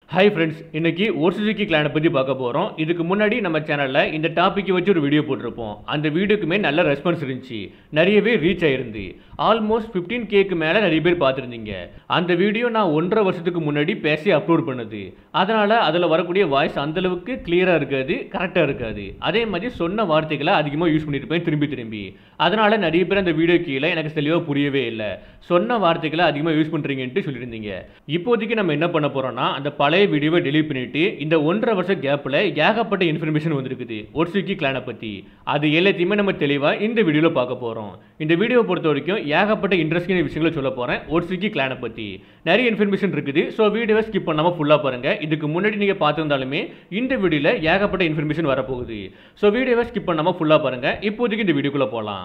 hi friends இன்னைக்கு ஓர்சுசுக்கி கிளானை பற்றி பார்க்க போகிறோம் இதுக்கு முன்னாடி நம்ம சேனலில் இந்த டாப்பிக்கை வச்சு ஒரு வீடியோ போட்டிருப்போம் அந்த வீடியோக்குமே நல்ல ரெஸ்பான்ஸ் இருந்துச்சு நிறையவே ரீச் ஆயிருந்து ஆல்மோஸ்ட் ஃபிஃப்டீன் கேக்கு மேலே நிறைய பேர் பார்த்துருந்தீங்க அந்த வீடியோ நான் ஒன்றரை வருஷத்துக்கு முன்னாடி பேசி அப்லோட் பண்ணது அதனால் அதில் வரக்கூடிய வாய்ஸ் அந்தளவுக்கு கிளியராக இருக்காது கரெக்டாக இருக்காது அதே மாதிரி சொன்ன வார்த்தைகளை அதிகமாக யூஸ் பண்ணியிருப்பேன் திரும்பி திரும்பி அதனால் நிறைய பேர் அந்த வீடியோ கீழே எனக்கு தெளிவாக புரியவே இல்லை சொன்ன வார்த்தைகளை அதிகமாக யூஸ் பண்ணுறீங்கன்ட்டு சொல்லியிருந்தீங்க இப்போதைக்கு நம்ம என்ன பண்ண போகிறோம்னா அந்த பழைய வீடியோவை delete பண்ணிட்டு இந்த ஒன்றரை வருஷ கேப்பில் ஏகப்பட்ட இன்ஃபர்மேஷன் வந்திருக்குது ஒட்சுக்கி கிளானை பற்றி அது எல்லாத்தையுமே நம்ம தெளிவாக இந்த வீடியோவில் பார்க்க போகிறோம் இந்த வீடியோவை பொறுத்த வரைக்கும் ஏகப்பட்ட இன்ட்ரெஸ்டிங் விஷயங்களை சொல்ல போகிறேன் ஒட்சுக்கி கிளானை பற்றி நிறைய இன்ஃபர்மேஷன் இருக்குது ஸோ வீடியோவை ஸ்கிப் பண்ணாமல் ஃபுல்லாக பாருங்கள் இதுக்கு முன்னாடி நீங்கள் பார்த்துருந்தாலுமே இந்த வீடியோவில் ஏகப்பட்ட இன்ஃபர்மேஷன் வரப்போகுது ஸோ வீடியோவை ஸ்கிப் பண்ணாமல் ஃபுல்லாக பாருங்கள் இப்போதைக்கு இந்த வீடியோக்குள்ளே போகலாம்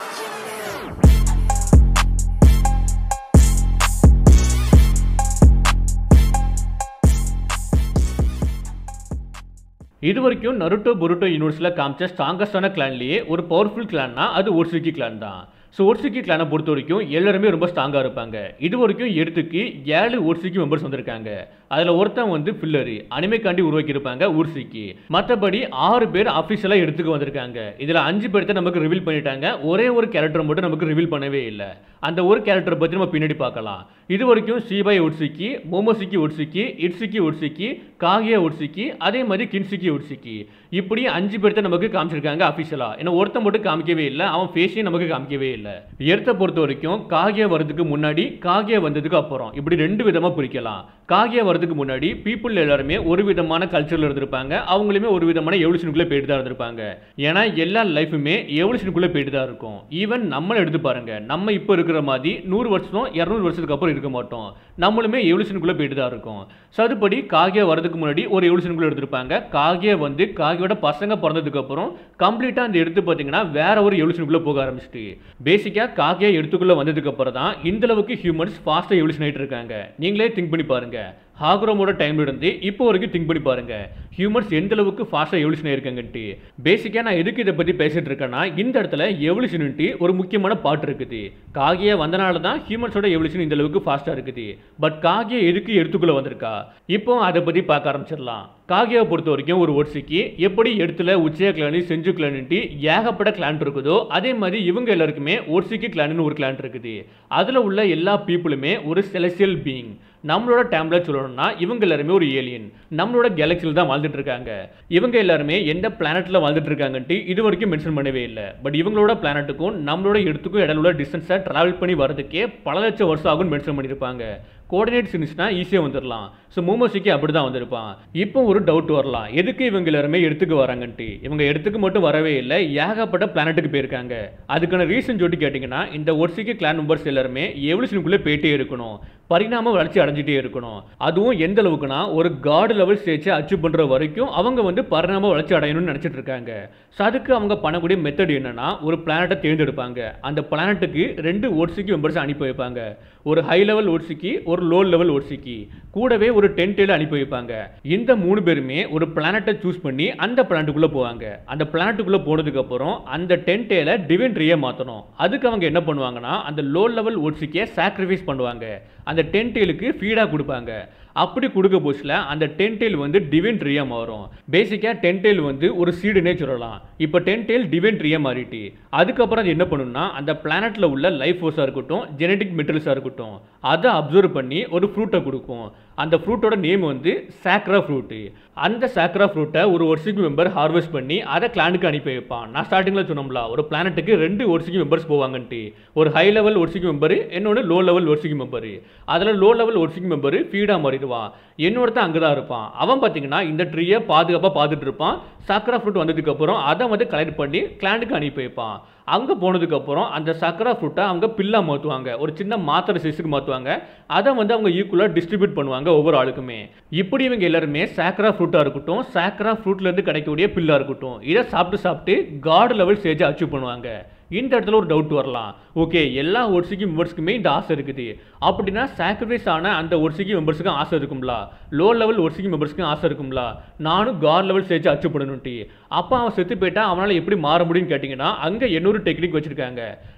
இது வரைக்கும் நருட்டோ பொருட்டோ யூனிவர்ஸில் காமிச்ச ஸ்ட்ராங்கஸ்டான கிளான்லேயே ஒரு பவர்ஃபுல் கிளான்னா அது ஓட்சுக்கி கிளான் தான் ஸோ ஓட்சுக்கி கிளானை பொறுத்த வரைக்கும் எல்லாருமே ரொம்ப ஸ்ட்ராங்காக இருப்பாங்க இது வரைக்கும் எடுத்துக்கு ஏழு ஓட்சுக்கி மெம்பர்ஸ் வந்திருக்காங்க அதில் ஒருத்தன் வந்து ஃபில்லரு அனிமைக்காண்டி உருவாக்கியிருப்பாங்க ஊர்சிக்கு மற்றபடி ஆறு பேர் அஃபிஷியலாக எடுத்துக்கு வந்திருக்காங்க இதில் அஞ்சு பேர்த்த நமக்கு ரிவீல் பண்ணிட்டாங்க ஒரே ஒரு கேரக்டர் மட்டும் நமக்கு ரிவீல் பண்ணவே இல்லை அந்த ஒரு கேரக்டரை பற்றி நம்ம பின்னாடி பார்க்கலாம் இது வரைக்கும் ஷீபாய் ஒட்சிக்கி மோமோசிக்கி ஒட்சிக்கி இட்சிக்கி ஒட்சிக்கி காகியா ஒட்சிக்கி அதே மாதிரி கின்சிக்கி ஒட்சிக்கி இப்படி அஞ்சு பேர்த்த நமக்கு காமிச்சிருக்காங்க அஃபிஷியலாக ஏன்னா ஒருத்தன் மட்டும் காமிக்கவே இல்லை அவன் ஃபேஸையும் நமக்கு காமிக்கவே இல்லை எர்த்தை பொறுத்த வரைக்கும் காகியா வரதுக்கு முன்னாடி காகியா வந்ததுக்கு அப்புறம் இப்படி ரெண்டு விதமாக பிரிக்கலாம் காகியா வரதுக்கு முன்னாடி பீப்புள் எல்லாருமே ஒரு விதமான கல்ச்சரில் இருந்திருப்பாங்க அவங்களுமே ஒரு விதமான எவல்யூஷனுக்குள்ளே போயிட்டு தான் இருந்திருப்பாங்க ஏன்னா எல்லா லைஃபுமே எவல்யூஷனுக்குள்ளே போயிட்டு தான் இருக்கும் ஈவன் நம்மளை எடுத்து பாருங்க நம்ம இப்போ இருக்கிற மாதிரி நூறு வருஷம் இரநூறு வருஷத்துக்கு அப்புறம் இருக்க மாட்டோம் நம்மளுமே எவல்யூஷனுக்குள்ளே போயிட்டு தான் இருக்கும் ஸோ அதுபடி காகியா வரதுக்கு முன்னாடி ஒரு எவல்யூஷனுக்குள்ளே எடுத்திருப்பாங்க காகியா வந்து காகியோட பசங்க பிறந்ததுக்கு அப்புறம் கம்ப்ளீட்டாக அந்த எடுத்து பார்த்தீங்கன்னா வேற ஒரு எவல்யூஷனுக்குள்ளே போக ஆரம்பிச்சிட்டு பேசிக்காக காகியா எடுத்துக்குள்ளே வந்ததுக்கு அப்புறம் தான் இந்த அளவுக்கு ஹியூமன்ஸ் ஃபாஸ்ட்டாக எவல்யூஷன் ஆகிட்டு இருக்காங்க நீங்களே திங்க் பண்ணி பாருங்க ஹாக்ரோமோட டைம்ல இருந்து இப்போ வரைக்கும் திங்க் பண்ணி பாருங்க ஹியூமன்ஸ் எந்த அளவுக்கு ஃபாஸ்ட்டாக எவல்யூஷன் ஆயிருக்காங்கன்ட்டு பேசிக்காக நான் எதுக்கு இதை பற்றி பேசிட்டு இருக்கேன்னா இந்த இடத்துல எவல்யூஷன்ட்டு ஒரு முக்கியமான பாட்டு இருக்குது காகியா வந்தனால தான் ஹியூமன்ஸோட எவல்யூஷன் இந்த அளவுக்கு ஃபாஸ்ட்டாக இருக்குது பட் காகியா எதுக்கு எடுத்துக்குள்ள வந்திருக்கா இப்போ அதை பற்றி பார்க்க ஆரம்பிச்சிடலாம் காகியாவை பொறுத்த வரைக்கும் ஒரு ஒட்சிக்கு எப்படி இடத்துல உச்சய கிளானு செஞ்சு கிளான்ட்டு ஏகப்பட்ட கிளான் இருக்குதோ அதே மாதிரி இவங்க எல்லாருக்குமே ஒட்சிக்கு கிளான்னு ஒரு கிளான் இருக்குது அதில் உள்ள எல்லா பீப்புளுமே ஒரு செலசியல் பீயிங் நம்மளோட டேம்ல சொல்லணும்னா இவங்க எல்லாருமே ஒரு ஏலியன் நம்மளோட கேலக்சியில் தான் வாழ்ந்துட்டு இருக்காங்க இவங்க எல்லாருமே எந்த பிளானட்ல வாழ்ந்துட்டு இருக்காங்கன்ட்டு இது வரைக்கும் மென்ஷன் பண்ணவே இல்லை பட் இவங்களோட பிளானட்டுக்கும் நம்மளோட இடத்துக்கும் இடையில உள்ள டிஸ்டன்ஸை டிராவல் பண்ணி வரதுக்கே பல லட்சம் வருஷம் ஆகும்னு மென்ஷன் பண்ணியிருப்பாங்க கோஆர்டினேட்ஸ் இருந்துச்சுன்னா ஈஸியாக வந்துடலாம் ஸோ மோமோசிக்கு அப்படி தான் வந்திருப்பான் இப்போ ஒரு டவுட் வரலாம் எதுக்கு இவங்க எல்லாருமே எடுத்துக்கு வராங்கன்ட்டு இவங்க எடுத்துக்கு மட்டும் வரவே இல்லை ஏகப்பட்ட பிளானட்டுக்கு போயிருக்காங்க அதுக்கான ரீசன் சொல்லி கேட்டிங்கன்னா இந்த ஒர்சிக்கு கிளான் மெம்பர்ஸ் எல்லாருமே எவல்யூஷனுக்குள்ளே போயிட்டே இருக்கணும் பரிணாம வளர்ச்சி அடைஞ்சிட்டே இருக்கணும் அதுவும் எந்த அளவுக்குனா ஒரு காடு லெவல் ஸ்டேஜை அச்சீவ் பண்ணுற வரைக்கும் அவங்க வந்து பரிணாம வளர்ச்சி அடையணும்னு நினச்சிட்டு இருக்காங்க ஸோ அதுக்கு அவங்க பண்ணக்கூடிய மெத்தட் என்னன்னா ஒரு பிளானட்டை தேர்ந்தெடுப்பாங்க அந்த பிளானட்டுக்கு ரெண்டு ஓட்சிக்கு மெம்பர்ஸ் அனுப்பி வைப்பாங்க ஒரு ஹை லெவல் ஓட்சிக்கு ஒரு லோ லெவல் ஓட்சிக்கு கூடவே ஒரு டென் டேல அனுப்பி வைப்பாங்க இந்த மூணு பேருமே ஒரு பிளானட்டை சூஸ் பண்ணி அந்த பிளானட்டுக்குள்ளே போவாங்க அந்த பிளானட்டுக்குள்ளே போனதுக்கு அப்புறம் அந்த டென் டேல டிவென் ட்ரீயை மாற்றணும் அதுக்கு அவங்க என்ன பண்ணுவாங்கன்னா அந்த லோ லெவல் ஓட்சிக்கே சாக்ரிஃபைஸ் பண்ணுவாங்க அந்த டென் டேலுக்கு ஃபீடாக கொடுப்பாங்க அப்படி கொடுக்க போச்சில் அந்த டென் டெயில் வந்து டிவென் ட்ரீயாக மாறும் பேசிக்காக டென் டெயில் வந்து ஒரு சீடுனே சொல்லலாம் இப்போ டென் டெயில் டிவென் ட்ரீயாக மாறிட்டு அதுக்கப்புறம் அது என்ன பண்ணுன்னா அந்த பிளானட்டில் உள்ள லைஃப் ஃபோர்ஸாக இருக்கட்டும் ஜெனட்டிக் மெட்டீரியல்ஸாக இருக்கட்டும் அதை அப்சர்வ் பண்ணி ஒரு ஃப்ரூட்டை கொடுக்கும் அந்த ஃப்ரூட்டோட நேம் வந்து சாக்ரா ஃப்ரூட்டு அந்த சாக்ரா ஃப்ரூட்டை ஒரு ஒர்சிக்கு மெம்பர் ஹார்வெஸ்ட் பண்ணி அதை கிளானுக்கு அனுப்பி வைப்பான் நான் ஸ்டார்டிங்கில் சொன்னோம்ல ஒரு பிளானட்டுக்கு ரெண்டு ஒர்சிக்கு மெம்பர்ஸ் போவாங்கன்ட்டு ஒரு ஹை லெவல் ஒர்சிக்கு மெம்பர் இன்னொன்று லோ லெவல் ஒர்சிக்கு மெம்பர் அதில் லோ லெவல் ஒர்சிக்கு மெம்பர் ஃபீடாக மாறிடுவான் என்னொருத்தன் அங்கே தான் இருப்பான் அவன் பார்த்தீங்கன்னா இந்த ட்ரீயை பாதுகாப்பாக பார்த்துட்டு இருப்பான் சாக்ரா ஃப்ரூட் வந்ததுக்கப்புறம் அதை வந்து கலெக்ட் பண்ணி கிளானுக்கு அனுப்பி வைப்பான் அங்கே போனதுக்கப்புறம் அந்த சக்கரா ஃப்ரூட்டை அவங்க பில்லா மாற்றுவாங்க ஒரு சின்ன மாத்திரை சைஸுக்கு மாற்றுவாங்க அதை வந்து அவங்க ஈக்குவலாக டிஸ்ட்ரிபியூட் பண்ணுவாங்க ஒவ்வொரு ஆளுக்குமே இப்படி இவங்க எல்லாருமே சாக்ரா ஃப்ரூட்டாக இருக்கட்டும் சாக்ரா ஃப்ரூட்லேருந்து கிடைக்கக்கூடிய பில்லாக இருக்கட்டும் இதை சாப்பிட்டு சாப்பிட்டு காடு லெவல் ஸ்டேஜை அச்சீவ் பண்ணுவாங்க இந்த இடத்துல ஒரு டவுட் வரலாம் ஓகே எல்லா ஒர்சிக்கு மெம்பர்ஸ்க்குமே இந்த ஆசை இருக்குது அப்படின்னா சாக்ரிஃபைஸ் ஆன அந்த ஒர்சிக்கு மெம்பர்ஸுக்கும் ஆசை இருக்கும்ல லோ லெவல் ஒர்சிக்கு மெம்பர்ஸ்க்கும் ஆசை இருக்கும்ல நானும் காட் லெவல் ஸ்டேஜ் அச்சீவ் பண்ணணும்ட்டு அப்போ அவன் செத்து போயிட்டா அவனால் எப்படி மாற முடியும்னு கேட்டிங்கன்னா அங்கே இன்னொரு டெக்னிக் வச்சுருக்காங்க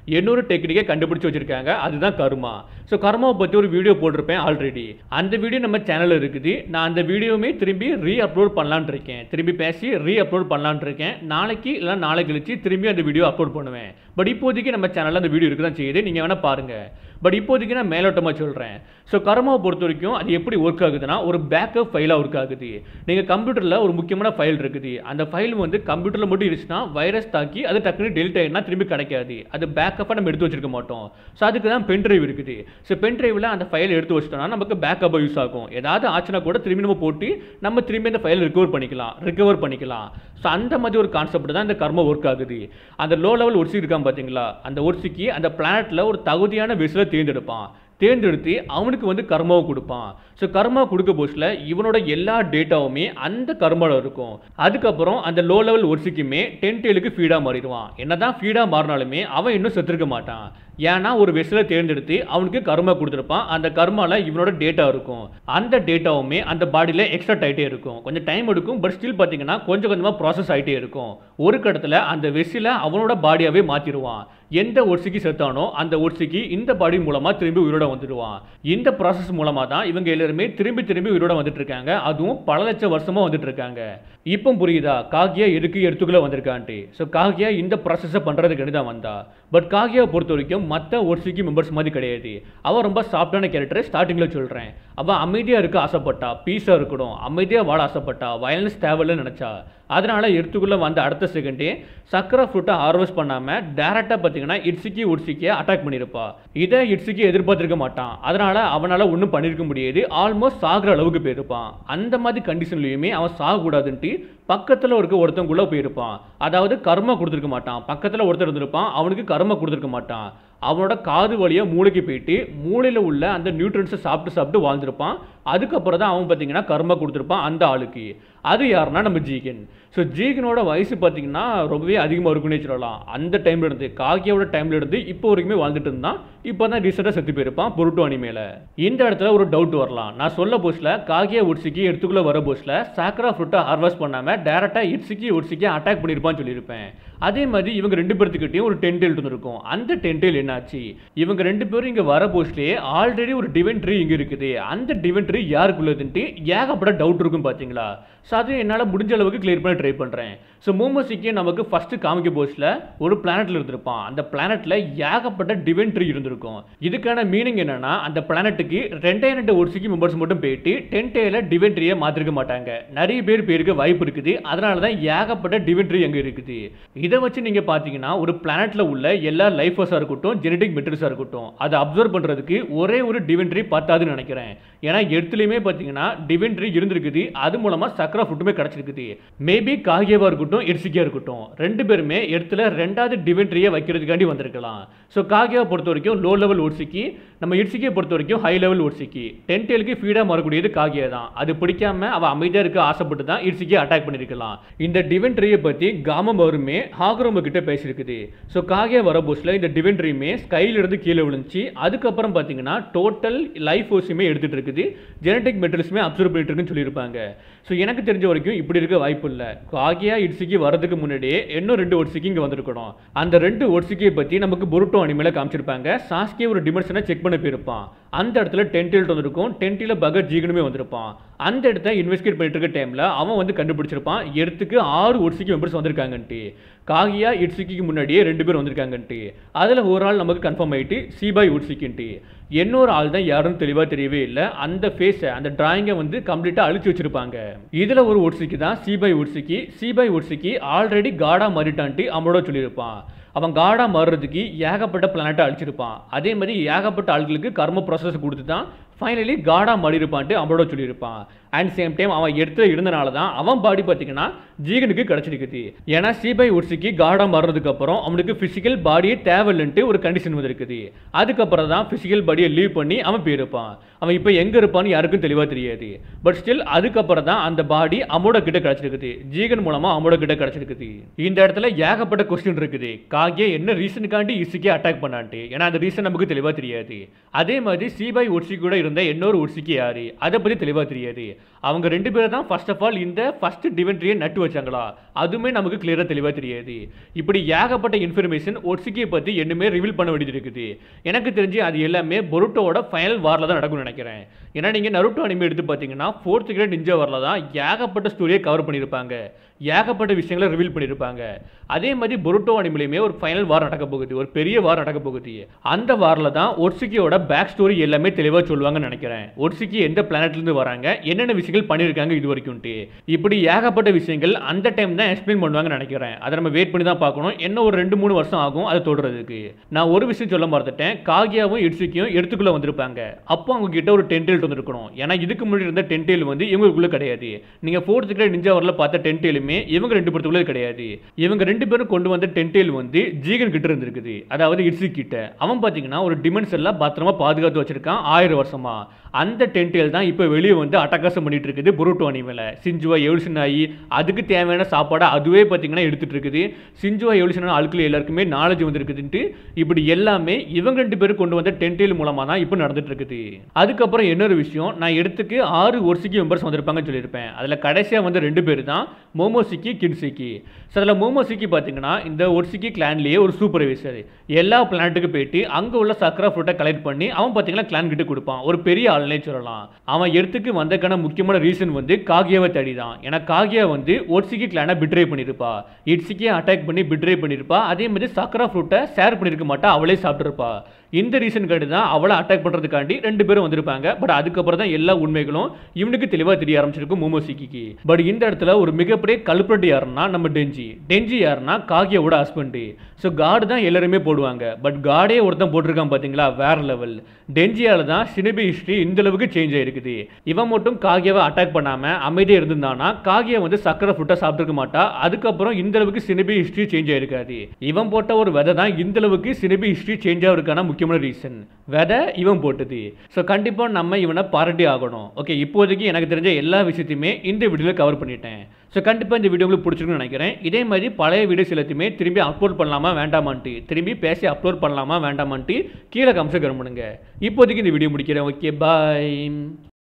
இன்னொரு டெக்னிக்கை கண்டுபிடிச்சு வச்சிருக்காங்க அதுதான் கர்மா ஸோ கர்மாவை பற்றி ஒரு வீடியோ போட்டிருப்பேன் ஆல்ரெடி அந்த வீடியோ நம்ம சேனலில் இருக்குது நான் அந்த வீடியோவுமே திரும்பி ரீ அப்லோட் பண்ணலான்னு இருக்கேன் திரும்பி பேசி ரீ அப்லோட் பண்ணலான்னு இருக்கேன் நாளைக்கு இல்லை நாளை கழிச்சு திரும்பி அந்த வீடியோ அப்லோட் பண்ணுவேன் பட் இப்போதைக்கு நம்ம சேனலில் அந்த வீடியோ இருக்கு தான் செய்யுது நீங்கள் வேணால் பாருங்கள் பட் இப்போதைக்கு நான் மேலோட்டமாக சொல்கிறேன் ஸோ கர்மாவை பொறுத்த வரைக்கும் அது எப்படி ஒர்க் ஆகுதுன்னா ஒரு பேக்கப் ஃபைலாக ஒர்க் ஆகுது நீங்கள் கம்ப்யூட்டரில் ஒரு முக்கியமான ஃபைல் இருக்குது அந்த ஃபைல் வந்து கம்ப்யூட்டரில் மட்டும் இருந்துச்சுன்னா வைரஸ் தாக்கி அது டக்குனு டெலிட் ஆகினா திரும்பி கிடைக்காது அது பேக்கப்பாக நம்ம எடுத்து வச்சிருக்க மாட்டோம் ஸோ அதுக்கு தான் பென் டிரைவ் இருக்குது ஸோ பென் டிரைவில் அந்த ஃபைல் எடுத்து வச்சிட்டோம்னா நமக்கு பேக்கப்பாக யூஸ் ஆகும் ஏதாவது ஆச்சுன்னா கூட திரும்பி நம்ம போட்டு நம்ம திரும்பி அந்த ஃபைல் ரிகவர் பண்ணிக்கலாம் ரிகவர் பண்ணிக்கலாம் ஸோ அந்த மாதிரி ஒரு கான்செப்ட் தான் இந்த கர்மா ஒர்க் ஆகுது அந்த லோ லெவல் ஒர்சி இருக்கான் பார்த்தீங்களா அந்த ஒர்சிக்கு அந்த பிளானட்டில் ஒரு தகுதியான விசில தேர்ந்தெடுப்பான் தேர்ந்தெடுத்து அவனுக்கு வந்து கர்மாவை கொடுப்பான் ஸோ கர்மா கொடுக்க போஸ்டில் இவனோட எல்லா டேட்டாவுமே அந்த கர்மாவில் இருக்கும் அதுக்கப்புறம் அந்த லோ லெவல் ஒர்சிக்குமே டென் டேலுக்கு ஃபீடாக மாறிடுவான் என்னதான் ஃபீடாக மாறினாலுமே அவன் இன்னும் செத்துருக்க மாட்டான் ஏன்னா ஒரு வெஸ்ல தேர்ந்தெடுத்து அவனுக்கு கர்மா கொடுத்துருப்பான் அந்த கர்மால இவனோட டேட்டா இருக்கும் அந்த டேட்டாவுமே அந்த பாடியில் எக்ஸ்ட்ரா ஆகிட்டே இருக்கும் கொஞ்சம் டைம் எடுக்கும் பட் ஸ்டில் பார்த்தீங்கன்னா கொஞ்சம் கொஞ்சமாக ப்ராசஸ் ஆகிட்டே இருக்கும் ஒரு கட்டத்தில் அந்த வெஸ்ஸில் அவனோட பாடியாகவே மாற்றிடுவான் எந்த ஒர்சிக்கு செத்தானோ அந்த ஒர்சிக்கு இந்த பாடி மூலமாக திரும்பி உயிரோட வந்துடுவான் இந்த ப்ராசஸ் மூலமாக தான் இவங்க எல்லாருமே திரும்பி திரும்பி உயிரோட வந்துட்டு இருக்காங்க அதுவும் பல லட்சம் வருஷமாக வந்துட்டு இருக்காங்க இப்போ புரியுதா காகியா எதுக்கு எடுத்துக்குள்ள வந்திருக்கான்ட்டு ஸோ காகியா இந்த ப்ராசஸை பண்ணுறதுக்கு தான் வந்தா பட் காகியாவை பொறுத்த வரைக்கும் மற்ற ஒர்சிக்கு மெம்பர்ஸ் மாதிரி கிடையாது அவன் ரொம்ப சாஃப்டான கேரக்டர் ஸ்டார்டிங்கில் சொல்கிறேன் அவன் அமைதியாக இருக்க ஆசைப்பட்டா பீஸாக இருக்கணும் அமைதியாக வாழ ஆசைப்பட்டா வயலன்ஸ் தேவையில்லைன்னு நினச்சா அதனால் எடுத்துக்குள்ளே வந்த அடுத்த செகண்டே சக்கரை ஃப்ரூட்டை ஹார்வெஸ்ட் பண்ணாமல் டேரெக்டாக பார்த்தீங்கன்னா இட்ஸிக்கி உட்சிக்கியை அட்டாக் பண்ணியிருப்பா இதை இட்ஸிக்கி எதிர்பார்த்திருக்க மாட்டான் அதனால் அவனால் ஒன்றும் பண்ணியிருக்க முடியாது ஆல்மோஸ்ட் சாகிற அளவுக்கு போயிருப்பான் அந்த மாதிரி கண்டிஷன்லையுமே அவன் சாகக்கூடாதுன்ட்டு பக்கத்தில் இருக்க ஒருத்தவங்குள்ளே போயிருப்பான் அதாவது கர்மா கொடுத்துருக்க மாட்டான் பக்கத்தில் ஒருத்தர் இருந்திருப்பான் அவனுக்கு கர்மா கொடுத்துருக்க மாட்டான் அவனோட காது வழியாக மூளைக்கு போயிட்டு மூளையில் உள்ள அந்த நியூட்ரன்ஸை சாப்பிட்டு சாப்பிட்டு வாழ்ந்திருப்பான் அதுக்கப்புறம் தான் அவன் பார்த்தீங்கன்னா கர்மா கொடுத்துருப்பான் அந்த ஆளுக்கு அது யாருன்னா நம்ம ஜீகன் ஸோ ஜீகனோட வயசு பார்த்தீங்கன்னா ரொம்பவே அதிகமாக இருக்குன்னே சொல்லலாம் அந்த டைம்ல இருந்து காகியோட டைம்ல இருந்து இப்போ வரைக்குமே வாழ்ந்துட்டு இருந்தான் இப்போ தான் ரீசெண்டாக செத்து போயிருப்பான் பொருட்டு அனிமேல இந்த இடத்துல ஒரு டவுட் வரலாம் நான் சொல்ல போஸ்டில் காகியா உட்சிக்கு எடுத்துக்குள்ள வர போஸ்டில் சாக்ரா ஃப்ரூட்டை ஹார்வெஸ்ட் பண்ணாமல் டேரெக்டாக இட்ஸிக்கு உட்சிக்கு அட்டாக் பண்ணியிருப்பான்னு சொல்லியிருப்பேன் அதே மாதிரி இவங்க ரெண்டு பேர்த்துக்கிட்டையும் ஒரு டென்டெயில் இருந்திருக்கும் அந்த டென்டெயில் என்னாச்சு இவங்க ரெண்டு பேரும் இங்கே வர போஸ்ட்லேயே ஆல்ரெடி ஒரு டிவென் ட்ரீ இங்கே இருக்குது அந்த டிவென் ட்ரீ யாருக்குள்ளதுன்ட்டு ஏகப்பட்ட டவுட் இருக்கும் பார்த்தீங்களா ஸோ அது என்னால் முடிஞ்ச அளவுக்கு கிளியர் பண்ண ட்ரை பண்ணுறேன் ஸோ மோமோசிக்கே நமக்கு ஃபஸ்ட்டு காமிக்க போஸ்டில் ஒரு பிளானட்டில் இருந்திருப்பான் அந்த பிளானட்டில் ஏகப்பட்ட டிவென் ட்ரீ இருந்திருக்கும் இதுக்கான மீனிங் என்னன்னா அந்த பிளானட்டுக்கு ரெண்டே ரெண்டு ஒர்சிக்கு மெம்பர்ஸ் மட்டும் போயிட்டு டென் டேல டிவென் ட்ரீயை மாற்றிருக்க மாட்டாங்க நிறைய பேர் பேருக்கு வாய்ப்பு இருக்குது அதனால தான் ஏகப்பட்ட டிவென் ட்ரீ அங்கே இருக்குது இதை வச்சு நீங்கள் பார்த்தீங்கன்னா ஒரு பிளானட்டில் உள்ள எல்லா லைஃபர்ஸாக இருக்கட்டும் ஜெனடிக் மெட்டீரியல்ஸாக இருக்கட்டும் அதை அப்சர்வ் பண்ணுறதுக்கு ஒரே ஒரு டிவென் ட்ரீ பத்தாதுன்னு நினைக்கிறேன் ஏன்னா எடுத்துலையுமே பார்த்தீங்கன்னா டிவென் ட்ரீ இருந்திருக்குது அது மூலமாக சக்கரை ஃபுட்டுமே கிடச்சிருக்குது மேபி காகியவாக இருக்கட்டும் எட்சிக்கியாக இருக்கட்டும் ரெண்டு பேருமே இடத்துல ரெண்டாவது டிவென் ட்ரீயை வைக்கிறதுக்காண்டி வந்திருக்கலாம் ஸோ காகியாவை பொறுத்த வரைக்கும் லோ லெவல் ஓட்சிக்கு நம்ம இட்சிக்கியை பொறுத்த வரைக்கும் ஹை லெவல் ஓட்சிக்கு டென் டேலுக்கு ஃபீடாக மாறக்கூடியது காகியா தான் அது பிடிக்காம அவள் அமைதியாக இருக்க ஆசைப்பட்டு தான் இட்சிக்கியை அட்டாக் பண்ணியிருக்கலாம் இந்த டிவென் ட்ரீயை பற்றி காமம் அவருமே ஹாக்ரோம கிட்ட பேசியிருக்குது ஸோ காகியா வர போஸ்டில் இந்த டிவென் ட்ரீமே ஸ்கையிலிருந்து கீழே விழுந்துச்சு அதுக்கப்புறம் பார்த்தீங்கன்னா டோட்டல் லைஃப் ஃபோர்ஸுமே எடுத்துகிட்டு இருக்குது ஜெனடிக் மெட்டீரியல்ஸுமே அப்சர்வ் பண்ணிட்டு இருக்குன்னு சொல்லியிருப்பாங்க ஸோ எனக்கு தெரிஞ்ச வரைக்கும் இப்படி இருக்க வாய்ப்பு இல்லை காகியா இட்ஸிக்கு வரதுக்கு முன்னாடியே இன்னும் ரெண்டு ஒட்ஸிக்கு இங்கே வந்திருக்கணும் அந்த ரெண்டு ஒட்ஸிக்கியை பற்றி நமக்கு பொருட்டோ அனிமேல காமிச்சிருப்பாங்க சாஸ்கே ஒரு டிமென்ஷனை செக் பண்ண போயிருப்பான் அந்த இடத்துல டென்டில் வந்திருக்கும் டென்ட்டில் பகத் ஜீகனுமே வந்திருப்பான் அந்த இடத்த இன்வெஸ்டிகேட் பண்ணிட்டு இருக்க டைமில் அவன் வந்து கண்டுபிடிச்சிருப்பான் இடத்துக்கு ஆறு ஒட்ஸிக்கு மெம்பர்ஸ் வந்திருக்காங்கன்ட்டு காகியா இட்ஸிக்கு முன்னாடியே ரெண்டு பேர் வந்திருக்காங்கன்ட்டு அதில் ஒரு ஆள் நமக்கு கன்ஃபார்ம் ஆகிட்டு சீபாய் உட்ஸிக்குன்ட்டு இன்னொரு ஆள் தான் யாருன்னு தெளிவாக தெரியவே இல்லை அந்த ஃபேஸை அந்த டிராயிங்கை வந்து கம்ப்ளீட்டாக அழிச்சு வச்சிருப்பாங்க இதில் ஒரு ஒட்ஸிக்கு தான் சீபாய் ஒட்ஸிக்கு சீபாய் ஒட்ஸிக்கு ஆல்ரெடி காடா மாறிட்டான்ட்டு அவனோட சொல்லியிருப்பான் அவன் காடா மாறுறதுக்கு ஏகப்பட்ட பிளானட்டை அழிச்சிருப்பான் அதே மாதிரி ஏகப்பட்ட ஆட்களுக்கு கர்ம ப்ராசஸ் கொடுத்து தான் ஃபைனலி காடா மாறியிருப்பான்ட்டு அவனோட சொல்லியிருப்பான் அண்ட் சேம் டைம் அவன் இடத்துல இருந்தனால தான் அவன் பாடி பார்த்தீங்கன்னா ஜீகனுக்கு கிடச்சிருக்குது ஏன்னா சிபை உட்சிக்கு காடா மாறினதுக்கு அப்புறம் அவனுக்கு ஃபிசிக்கல் பாடியே தேவையில்லைன்ட்டு ஒரு கண்டிஷன் வந்திருக்குது அதுக்கப்புறம் தான் ஃபிசிக்கல் பாடியை லீவ் பண்ணி அவன் போயிருப்பான் அவன் இப்போ எங்கே இருப்பான்னு யாருக்கும் தெளிவாக தெரியாது பட் ஸ்டில் அதுக்கப்புறம் தான் அந்த பாடி அமோட கிட்ட கிடச்சிருக்குது ஜீகன் மூலமாக அமோட கிட்ட கிடச்சிருக்குது இந்த இடத்துல ஏகப்பட்ட கொஸ்டின் இருக்குது காகே என்ன ரீசனுக்காண்டி இசுக்கே அட்டாக் பண்ணான்ட்டு ஏன்னா அந்த ரீசன் நமக்கு தெளிவாக தெரியாது அதே மாதிரி சிபாய் உட்சி கூட இருந்த இன்னொரு உட்சிக்கு யாரு அதை பற்றி தெளிவாக தெரியாது அவங்க ரெண்டு பேரும் தான் ஃபர்ஸ்ட் ஆஃப் ஆல் இந்த ஃபர்ஸ்ட் டிவென்ட்ரியை நட்டு வச்சாங்களா அதுவுமே நமக்கு கிளியராக தெளிவாக தெரியாது இப்படி ஏகப்பட்ட இன்ஃபர்மேஷன் ஒட்சிக்கியை பற்றி என்னமே ரிவீல் பண்ண வேண்டியது இருக்குது எனக்கு தெரிஞ்சு அது எல்லாமே பொருட்டோட ஃபைனல் வாரில் தான் நடக்கும்னு நினைக்கிறேன் ஏன்னா நீங்கள் நருட்டோ அனிமே எடுத்து பார்த்தீங்கன்னா ஃபோர்த் கிரேட் நிஞ்சா வாரில் தான் ஏகப்பட்ட ஸ்டோரியை கவர் பண்ணியிருப்பாங்க ஏகப்பட்ட விஷயங்களை ரிவீல் பண்ணியிருப்பாங்க அதே மாதிரி பொருட்டோ அனிமலையுமே ஒரு ஃபைனல் வார் நடக்க போகுது ஒரு பெரிய வார் நடக்க போகுது அந்த வாரில் தான் ஒட்சிக்கியோட பேக் ஸ்டோரி எல்லாமே தெளிவாக சொல்லுவாங்கன்னு நினைக்கிறேன் ஒட்சிக்கி எந்த பிளானட்லேருந்து வராங்க என்னென்ன விஷயங்கள் பண்ணியிருக்காங்க இது வரைக்கும்ட்டு இப்படி ஏகப்பட்ட விஷயங்கள் அந்த டைம் தான் எக்ஸ்பிளைன் பண்ணுவாங்கன்னு நினைக்கிறேன் அதை நம்ம வெயிட் பண்ணி தான் பார்க்கணும் என்ன ஒரு ரெண்டு மூணு வருஷம் ஆகும் அதை தொடர்றதுக்கு நான் ஒரு விஷயம் சொல்ல மறந்துட்டேன் காகியாவும் இட்சுக்கியும் எடுத்துக்குள்ளே வந்திருப்பாங்க அப்போ அவங்க கிட்ட ஒரு டென்டெயில் வந்திருக்கணும் ஏன்னா இதுக்கு முன்னாடி இருந்த டென்டெயில் வந்து இவங்களுக்குள்ள கிடையாது நீங்கள் ஃபோர்த் கிரேட் நிஞ்சா வரல பார்த்த டென்டெயிலுமே இவங்க ரெண்டு பேருக்குள்ள கிடையாது இவங்க ரெண்டு பேரும் கொண்டு வந்த டென்டெயில் வந்து ஜீகன் கிட்ட இருந்திருக்குது அதாவது இட்ஸு கிட்ட அவன் பார்த்தீங்கன்னா ஒரு டிமென்ஸ் எல்லாம் பத்திரமா பாதுகாத்து வச்சிருக்கான் ஆயிரம் வருஷமா அந்த டென்டெயில் தான் இப்போ வெளியே வந்து அட்டகாசம் பண்ணிட்டு இருக்குது புருட்டோ அனிமேல சிஞ்சுவா எவல்யூஷன் ஆகி அதுக்கு தேவையான சாப்பாடை அதுவே பார்த்தீங்கன்னா எடுத்துட்டு இருக்குது சிஞ்சுவா எவல்யூஷன் ஆட்கள் எல்லாருக்குமே நாலேஜ் வந்திருக்குதுன்ட்டு இப்படி எல்லாமே இவங்க ரெண்டு பேரும் கொண்டு வந்த டென்டெயில் மூலமா தான் இப்போ நடந்துட்டு இருக்குது அதுக்கப்புறம் இன்னொரு விஷயம் நான் எடுத்துக்கு ஆறு ஒர்சிக்கி மெம்பர்ஸ் வந்திருப்பாங்கன்னு சொல்லியிருப்பேன் அதில் கடைசியாக வந்து ரெண்டு பேர் தான் மோமோசிக்கி கின்சிக்கி ஸோ அதில் மோமோசிக்கி பார்த்தீங்கன்னா இந்த ஒர்சிக்கி கிளான்லேயே ஒரு சூப்பர்வைசர் எல்லா பிளானட்டுக்கு போயிட்டு அங்கே உள்ள சக்கரா ஃப்ரூட்டை கலெக்ட் பண்ணி அவன் பார்த்தீங்கன்னா கிளான் கிட்ட கொடுப்பான் ஒரு பெரிய ஆளுனே சொல்லலாம் அவன் எடுத்துக்கு வந்தக்கான முக்கியமான ரீசன் வந்து காகியாவை தேடி தான் ஏன்னா காகியா வந்து ஒட்சிக்கி கிளானை பிட்ரே பண்ணியிருப்பா இட்ஸிக்கே அட்டாக் பண்ணி பிட்ரே பண்ணியிருப்பா அதே மாதிரி சக்கரா ஃப்ரூட்டை ஷேர் பண்ணியிருக்க மாட்டா அவளே சாப்பிட்ருப்பா இந்த ரீசன் காட்டி தான் அவளை அட்டாக் பண்ணுறதுக்காண்டி ரெண்டு பேரும் வந்திருப்பாங்க பட் அதுக்கப்புறம் தான் எல்லா உண்மைகளும் இவனுக்கு தெளிவாக தெரிய ஆரம்பிச்சிருக்கும் மோமோசிக்கிக்கு பட் இந்த இடத்துல ஒரு மிகப்பெரிய கல்பரட் யாருன்னா நம்ம டெஞ்சி டெஞ்சி யாருன்னா காகியாவோட ஹஸ்பண்டு ஸோ காடு தான் எல்லாருமே போடுவாங்க பட் காடே ஒருத்தன் போட்டிருக்கான் பார்த்தீங்களா வேற லெவல் டெஞ்சியால தான் சினிபி ஹிஸ்ட்ரி இந்த அளவுக்கு சேஞ்ச் ஆயிருக்குது இவன் மட்டும் காகியாவை அட்டாக் பண்ணாமல் அமைதியாக இருந்திருந்தானா காகியா வந்து சக்கரை ஃபுட்டை சாப்பிட்டுருக்க மாட்டா அதுக்கப்புறம் இந்த அளவுக்கு சினிபி ஹிஸ்ட்ரி சேஞ்ச் ஆயிருக்காது இவன் போட்ட ஒரு விதை தான் இந்த அளவுக்கு சினிபி ஹிஸ்ட்ரி சேஞ்ச் ஆகிறதுக்கான முக்கியமான ரீசன் விதை இவன் போட்டது ஸோ கண்டிப்பாக நம்ம இவனை பாராட்டி ஆகணும் ஓகே இப்போதைக்கு எனக்கு தெரிஞ்ச எல்லா விஷயத்தையுமே இந்த வீடியோவில் கவர் பண்ணிட்டேன் ஸோ கண்டிப்பாக இந்த வீடியோ உங்களுக்கு பிடிச்சிருக்குன்னு நினைக்கிறேன் இதே மாதிரி பழைய வீடியோஸ் எல்லாத்தையுமே திரும்பி அப்லோட் பண்ணலாமா வேண்டாமான்ட்டு திரும்பி பேசி அப்லோட் பண்ணலாமா வேண்டாமான்ட்டு கீழே கம்சம் கரம் பண்ணுங்க இப்போதைக்கு இந்த வீடியோ முடிக்கிறேன் ஓகே பாய்